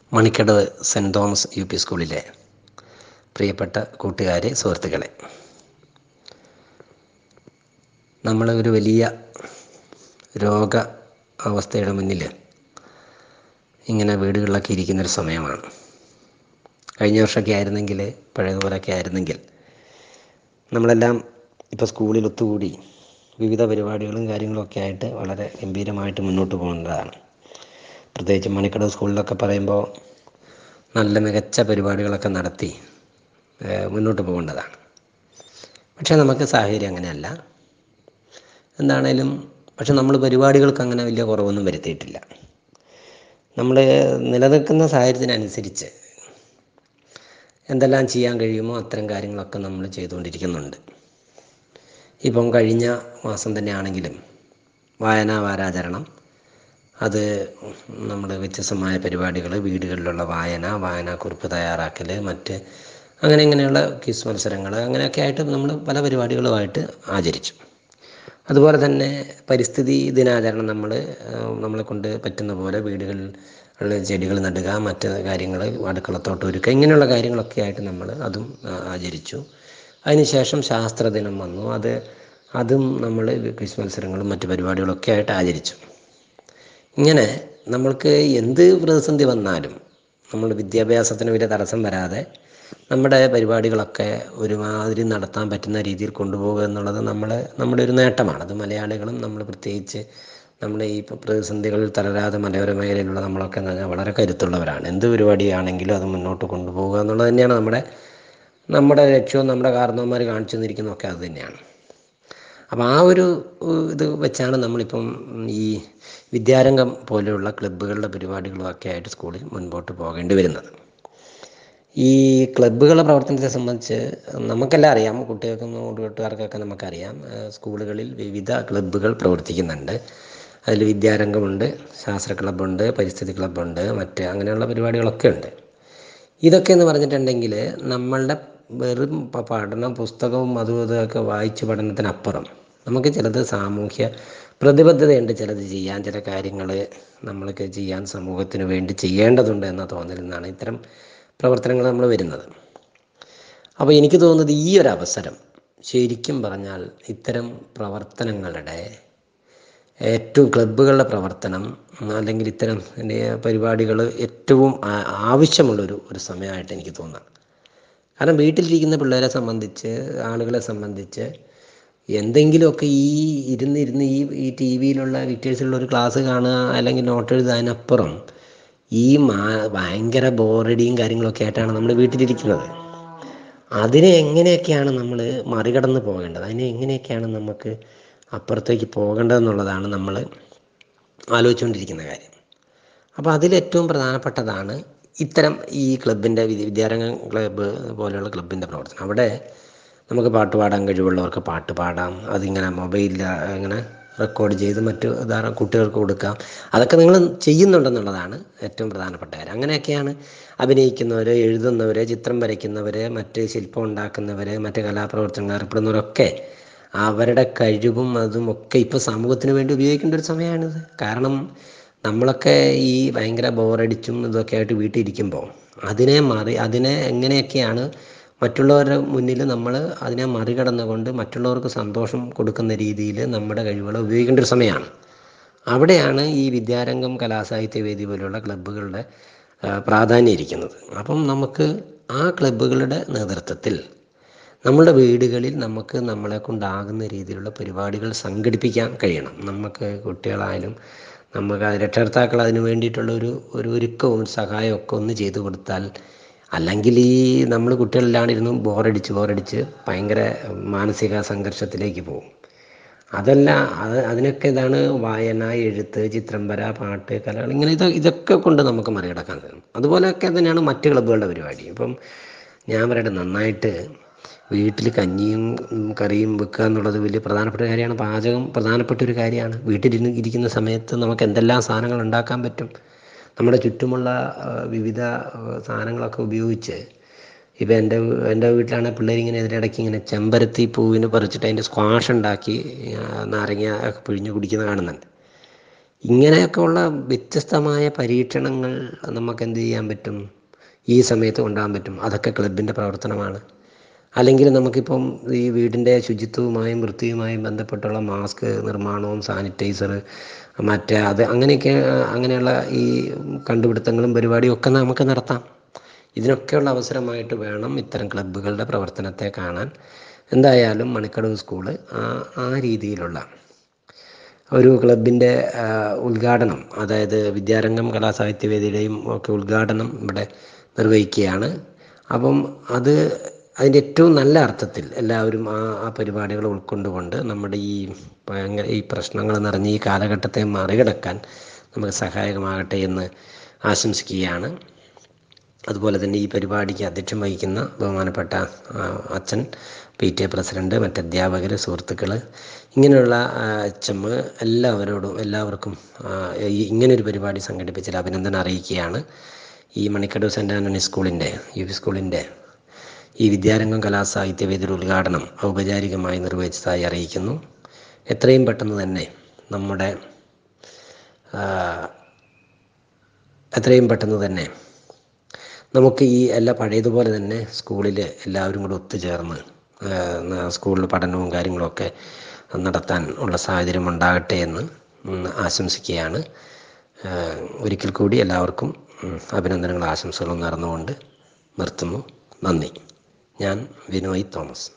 Manikkadavu Saint Thomas U P സ്കൂളിലെ പ്രിയപ്പെട്ട കൂട്ടുകാരെ സുഹൃത്തുക്കളെ നമ്മൾ ഒരു വലിയ രോഗ അവസ്ഥയുടെ മുന്നിൽ ഇങ്ങനെ വീടുകളിലൊക്കെ ഇരിക്കുന്നൊരു സമയമാണ് കഴിഞ്ഞ വർഷമൊക്കെ ആയിരുന്നെങ്കിൽ പഴയതുപോലെയൊക്കെ ആയിരുന്നെങ്കിൽ നമ്മളെല്ലാം ഇപ്പോൾ സ്കൂളിൽ ഒത്തുകൂടി വിവിധ പരിപാടികളും കാര്യങ്ങളൊക്കെ ആയിട്ട് വളരെ ഗംഭീരമായിട്ട് മുന്നോട്ട് പോകേണ്ടതാണ് പ്രത്യേകിച്ച് മണിക്കടവ് സ്കൂളിലൊക്കെ പറയുമ്പോൾ നല്ല മികച്ച പരിപാടികളൊക്കെ നടത്തി മുന്നോട്ട് പോകേണ്ടതാണ് പക്ഷേ നമുക്ക് സാഹചര്യം അങ്ങനെയല്ല എന്താണേലും പക്ഷെ നമ്മൾ പരിപാടികൾക്ക് അങ്ങനെ വലിയ കുറവൊന്നും വരുത്തിയിട്ടില്ല നമ്മൾ നിലനിൽക്കുന്ന സാഹചര്യത്തിനനുസരിച്ച് എന്തെല്ലാം ചെയ്യാൻ കഴിയുമോ അത്തരം കാര്യങ്ങളൊക്കെ നമ്മൾ ചെയ്തുകൊണ്ടിരിക്കുന്നുണ്ട് ഇപ്പം കഴിഞ്ഞ മാസം തന്നെ ആണെങ്കിലും വായനാ വാരാചരണം അത് നമ്മൾ വ്യത്യസ്തമായ പരിപാടികൾ വീടുകളിലുള്ള വായന വായനാക്കുറിപ്പ് തയ്യാറാക്കൽ മറ്റ് അങ്ങനെ ഇങ്ങനെയുള്ള ക്വിസ് മത്സരങ്ങൾ അങ്ങനെയൊക്കെ ആയിട്ട് നമ്മൾ പല പരിപാടികളുമായിട്ട് ആചരിച്ചു അതുപോലെ തന്നെ പരിസ്ഥിതി ദിനാചരണം നമ്മൾ നമ്മളെ കൊണ്ട് പറ്റുന്ന പോലെ വീടുകളിൽ ചെടികൾ നടുക മറ്റ് കാര്യങ്ങൾ അടുക്കളത്തോട്ട് ഒരുക്കുക ഇങ്ങനെയുള്ള കാര്യങ്ങളൊക്കെ ആയിട്ട് നമ്മൾ അതും ആചരിച്ചു അതിനുശേഷം ശാസ്ത്രദിനം വന്നു അത് അതും നമ്മൾ ക്വിസ് മത്സരങ്ങളും മറ്റ് പരിപാടികളൊക്കെ ആയിട്ട് ആചരിച്ചു ഇങ്ങനെ നമ്മൾക്ക് എന്ത് പ്രതിസന്ധി വന്നാലും നമ്മൾ വിദ്യാഭ്യാസത്തിന് വലിയ തടസ്സം വരാതെ നമ്മുടെ പരിപാടികളൊക്കെ ഒരുമാതിരി നടത്താൻ പറ്റുന്ന രീതിയിൽ കൊണ്ടുപോകുക എന്നുള്ളത് നമ്മൾ നമ്മുടെ ഒരു നേട്ടമാണ് അത് മലയാളികളും നമ്മൾ പ്രത്യേകിച്ച് നമ്മുടെ ഈ പ്രതിസന്ധികളിൽ തളരാതെ മലയോര മേഖലയിലുള്ള നമ്മളൊക്കെ എന്ന് പറഞ്ഞാൽ വളരെ കരുത്തുള്ളവരാണ് എന്ത് പരിപാടിയാണെങ്കിലും അത് മുന്നോട്ട് കൊണ്ടുപോകുക എന്നുള്ളത് തന്നെയാണ് നമ്മുടെ നമ്മുടെ ലക്ഷ്യവും നമ്മുടെ കാരണവന്മാർ കാണിച്ചു തന്നിരിക്കുന്നതൊക്കെ അത് തന്നെയാണ് അപ്പോൾ ആ ഒരു ഇത് വെച്ചാണ് നമ്മളിപ്പം ഈ വിദ്യാരംഗം പോലെയുള്ള ക്ലബ്ബുകളുടെ പരിപാടികളുമൊക്കെ ആയിട്ട് സ്കൂളിൽ മുൻപോട്ട് പോകേണ്ടി വരുന്നത് ഈ ക്ലബ്ബുകളുടെ പ്രവർത്തനത്തെ സംബന്ധിച്ച് നമുക്കെല്ലാം അറിയാം കുട്ടികൾക്കും കൂട്ടുകാർക്കൊക്കെ നമുക്കറിയാം സ്കൂളുകളിൽ വിവിധ ക്ലബ്ബുകൾ പ്രവർത്തിക്കുന്നുണ്ട് അതിൽ വിദ്യാരംഗമുണ്ട് ശാസ്ത്ര ക്ലബ്ബുണ്ട് പരിസ്ഥിതി ക്ലബ്ബുണ്ട് മറ്റ് അങ്ങനെയുള്ള പരിപാടികളൊക്കെ ഉണ്ട് ഇതൊക്കെ എന്ന് പറഞ്ഞിട്ടുണ്ടെങ്കിൽ നമ്മളുടെ വെറും പഠനം പുസ്തകവും അതും ഇതൊക്കെ വായിച്ച് പഠനത്തിനപ്പുറം നമുക്ക് ചിലത് സാമൂഹ്യ പ്രതിബദ്ധതയുണ്ട് ചിലത് ചെയ്യാൻ ചില കാര്യങ്ങൾ നമ്മൾക്ക് ചെയ്യാൻ സമൂഹത്തിന് വേണ്ടി ചെയ്യേണ്ടതുണ്ട് എന്ന തോന്നലിൽ നിന്നാണ് ഇത്തരം പ്രവർത്തനങ്ങൾ നമ്മൾ വരുന്നത് അപ്പോൾ എനിക്ക് തോന്നുന്നത് ഈ ഒരു അവസരം ശരിക്കും പറഞ്ഞാൽ ഇത്തരം പ്രവർത്തനങ്ങളുടെ ഏറ്റവും ക്ലബ്ബുകളുടെ പ്രവർത്തനം അല്ലെങ്കിൽ ഇത്തരം പരിപാടികൾ ഏറ്റവും ആവശ്യമുള്ളൊരു ഒരു സമയമായിട്ട് എനിക്ക് തോന്നുന്നത് കാരണം വീട്ടിലിരിക്കുന്ന പിള്ളേരെ സംബന്ധിച്ച് ആളുകളെ സംബന്ധിച്ച് എന്തെങ്കിലുമൊക്കെ ഈ ഇരുന്നിരുന്ന് ഈ ഈ ടി വിയിലുള്ള ഡീറ്റെയിൽസുള്ള ഒരു ക്ലാസ് കാണുക അല്ലെങ്കിൽ നോട്ട് എഴുതാനപ്പുറം ഈ മാ ഭയങ്കര ബോറടിയും കാര്യങ്ങളൊക്കെ ആയിട്ടാണ് നമ്മൾ വീട്ടിലിരിക്കുന്നത് അതിനെ എങ്ങനെയൊക്കെയാണ് നമ്മൾ മറികടന്ന് പോകേണ്ടത് അതിനെ എങ്ങനെയൊക്കെയാണ് നമുക്ക് അപ്പുറത്തേക്ക് പോകേണ്ടതെന്നുള്ളതാണ് നമ്മൾ ആലോചിച്ചുകൊണ്ടിരിക്കുന്ന കാര്യം അപ്പോൾ അതിലേറ്റവും പ്രധാനപ്പെട്ടതാണ് ഇത്തരം ഈ ക്ലബിൻ്റെ വിദ്യാരംഗ ക്ലബ്ബ് പോലെയുള്ള ക്ലബിൻ്റെ പ്രവർത്തനം അവിടെ നമുക്ക് പാട്ട് പാടാൻ കഴിവുള്ളവർക്ക് പാട്ട് പാടാം അതിങ്ങനെ മൊബൈലിൽ ഇങ്ങനെ റെക്കോർഡ് ചെയ്ത് മറ്റു ധാരാളം കുട്ടികൾക്ക് കൊടുക്കാം അതൊക്കെ നിങ്ങൾ ചെയ്യുന്നുണ്ടെന്നുള്ളതാണ് ഏറ്റവും പ്രധാനപ്പെട്ട കാര്യം അങ്ങനെയൊക്കെയാണ് അഭിനയിക്കുന്നവർ എഴുതുന്നവർ ചിത്രം വരയ്ക്കുന്നവർ മറ്റ് ശില്പം ഉണ്ടാക്കുന്നവർ മറ്റ് കലാപ്രവർത്തനങ്ങൾ ഏർപ്പെടുന്നവരൊക്കെ അവരുടെ കഴിവും അതും ഒക്കെ ഇപ്പോൾ സമൂഹത്തിന് വേണ്ടി ഉപയോഗിക്കേണ്ട ഒരു സമയമാണിത് കാരണം നമ്മളൊക്കെ ഈ ഭയങ്കര ബോറടിച്ചും ഇതൊക്കെ ആയിട്ട് വീട്ടിൽ ഇരിക്കുമ്പോൾ അതിനെ മറി അതിനെ എങ്ങനെയൊക്കെയാണ് മറ്റുള്ളവരുടെ മുന്നിൽ നമ്മൾ അതിനെ മറികടന്നുകൊണ്ട് മറ്റുള്ളവർക്ക് സന്തോഷം കൊടുക്കുന്ന രീതിയിൽ നമ്മുടെ കഴിവുകൾ ഉപയോഗിക്കേണ്ട ഒരു സമയമാണ് അവിടെയാണ് ഈ വിദ്യാരംഗം കലാസാഹിത്യ വേദി പോലെയുള്ള ക്ലബ്ബുകളുടെ പ്രാധാന്യം ഇരിക്കുന്നത് അപ്പം നമുക്ക് ആ ക്ലബ്ബുകളുടെ നേതൃത്വത്തിൽ നമ്മുടെ വീടുകളിൽ നമുക്ക് നമ്മളെ കൊണ്ടാകുന്ന രീതിയിലുള്ള പരിപാടികൾ സംഘടിപ്പിക്കാൻ കഴിയണം നമുക്ക് കുട്ടികളായാലും നമുക്ക് രക്ഷകർത്താക്കൾ അതിന് വേണ്ടിയിട്ടുള്ള ഒരു ഒരു ഒരുക്കവും സഹായവും ഒക്കെ ഒന്ന് ചെയ്തു കൊടുത്താൽ അല്ലെങ്കിൽ ഈ നമ്മൾ കുട്ടികളെല്ലാം ഇരുന്ന് ബോറടിച്ച് ബോറടിച്ച് ഭയങ്കര മാനസിക സംഘർഷത്തിലേക്ക് പോകും അതല്ല അത് അതിനൊക്കെ ഇതാണ് വായന എഴുത്ത് ചിത്രം വര പാട്ട് കലകൾ ഇങ്ങനെ ഇത് ഇതൊക്കെ കൊണ്ട് നമുക്ക് മറികടക്കാൻ കഴിയും അതുപോലെയൊക്കെ തന്നെയാണ് മറ്റ് ക്ലബ്ബുകളുടെ പരിപാടി ഇപ്പം ഞാൻ പറയട്ടെ നന്നായിട്ട് വീട്ടിൽ കഞ്ഞിയും കറിയും വെക്കുക എന്നുള്ളത് വലിയ പ്രധാനപ്പെട്ട കാര്യമാണ് പാചകം പ്രധാനപ്പെട്ട ഒരു കാര്യമാണ് വീട്ടിലിരുന്ന് ഇരിക്കുന്ന സമയത്ത് നമുക്ക് എന്തെല്ലാം സാധനങ്ങൾ ഉണ്ടാക്കാൻ പറ്റും നമ്മുടെ ചുറ്റുമുള്ള വിവിധ സാധനങ്ങളൊക്കെ ഉപയോഗിച്ച് ഇപ്പം എൻ്റെ എൻ്റെ വീട്ടിലാണ് പിള്ളേരിങ്ങനെ ഇതിനിടയ്ക്ക് ഇങ്ങനെ ചെമ്പരത്തി പൂവിന് പറിച്ചിട്ട് അതിൻ്റെ സ്ക്വാഷ് ഉണ്ടാക്കി നാരങ്ങ ഒക്കെ പിഴിഞ്ഞ് കുടിക്കുന്ന കാണുന്നുണ്ട് ഇങ്ങനെയൊക്കെയുള്ള വ്യത്യസ്തമായ പരീക്ഷണങ്ങൾ നമുക്ക് എന്ത് ചെയ്യാൻ പറ്റും ഈ സമയത്ത് കൊണ്ടുപോകാൻ പറ്റും അതൊക്കെ ക്ലബിൻ്റെ പ്രവർത്തനമാണ് അല്ലെങ്കിൽ നമുക്കിപ്പം ഈ വീടിൻ്റെ ശുചിത്വവുമായും വൃത്തിയുമായും ബന്ധപ്പെട്ടുള്ള മാസ്ക് നിർമ്മാണവും സാനിറ്റൈസർ മറ്റേ അത് അങ്ങനെയൊക്കെ അങ്ങനെയുള്ള ഈ കണ്ടുപിടുത്തങ്ങളും പരിപാടിയും ഒക്കെ നമുക്ക് നടത്താം ഇതിനൊക്കെയുള്ള അവസരമായിട്ട് വേണം ഇത്തരം ക്ലബ്ബുകളുടെ പ്രവർത്തനത്തെ കാണാൻ എന്തായാലും മണിക്കടവ് സ്കൂള് ആ ആ രീതിയിലുള്ള ഒരു ക്ലബിൻ്റെ ഉദ്ഘാടനം അതായത് വിദ്യാരംഗം കലാസാഹിത്യവേദിയുടെയും ഒക്കെ ഉദ്ഘാടനം ഇവിടെ നിർവഹിക്കുകയാണ് അപ്പം അത് അതിൻ്റെ ഏറ്റവും നല്ല അർത്ഥത്തിൽ എല്ലാവരും ആ ആ പരിപാടികൾ ഉൾക്കൊണ്ടുകൊണ്ട് നമ്മുടെ ഈ ഭയങ്കര ഈ പ്രശ്നങ്ങൾ നിറഞ്ഞ ഈ കാലഘട്ടത്തെ മറികടക്കാൻ നമുക്ക് സഹായകമാകട്ടെ എന്ന് ആശംസിക്കുകയാണ് അതുപോലെ തന്നെ ഈ പരിപാടിക്ക് അധ്യക്ഷം വഹിക്കുന്ന ബഹുമാനപ്പെട്ട ആ, അച്ഛൻ പി ടി എ പ്രസിഡന്റ് മറ്റ് അധ്യാപകർ സുഹൃത്തുക്കൾ ഇങ്ങനെയുള്ള എച്ച് എം എല്ലാവരോടും എല്ലാവർക്കും ആ, ഈ ഇങ്ങനൊരു പരിപാടി സംഘടിപ്പിച്ചതിൽ അഭിനന്ദനം അറിയിക്കുകയാണ് ഈ മണിക്കടവ് സെൻറ് ആൻ്റണി സ്കൂളിൻ്റെ യു പി സ്കൂളിൻ്റെ ഈ വിദ്യാരംഗം കലാസാഹിത്യവേദിയുടെ ഉദ്ഘാടനം ഔപചാരികമായി നിർവഹിച്ചതായി അറിയിക്കുന്നു എത്രയും പെട്ടെന്ന് തന്നെ നമ്മുടെ ആ, എത്രയും പെട്ടെന്ന് തന്നെ നമുക്ക് ഈ എല്ലാ പഴയതുപോലെ തന്നെ സ്കൂളിൽ എല്ലാവരും കൂടെ ഒത്തുചേർന്ന് സ്കൂളിൽ പഠനവും കാര്യങ്ങളൊക്കെ നടത്താൻ ഉള്ള സാഹചര്യം ഉണ്ടാകട്ടെ എന്ന് ഉം, ആശംസിക്കുകയാണ് ആ, ഒരിക്കൽ കൂടി എല്ലാവർക്കും ഉം, അഭിനന്ദനങ്ങളും ആശംസകളും നേർന്നുകൊണ്ട് നിർത്തുന്നു നന്ദി ഞാൻ വിനോയ് തോമസ്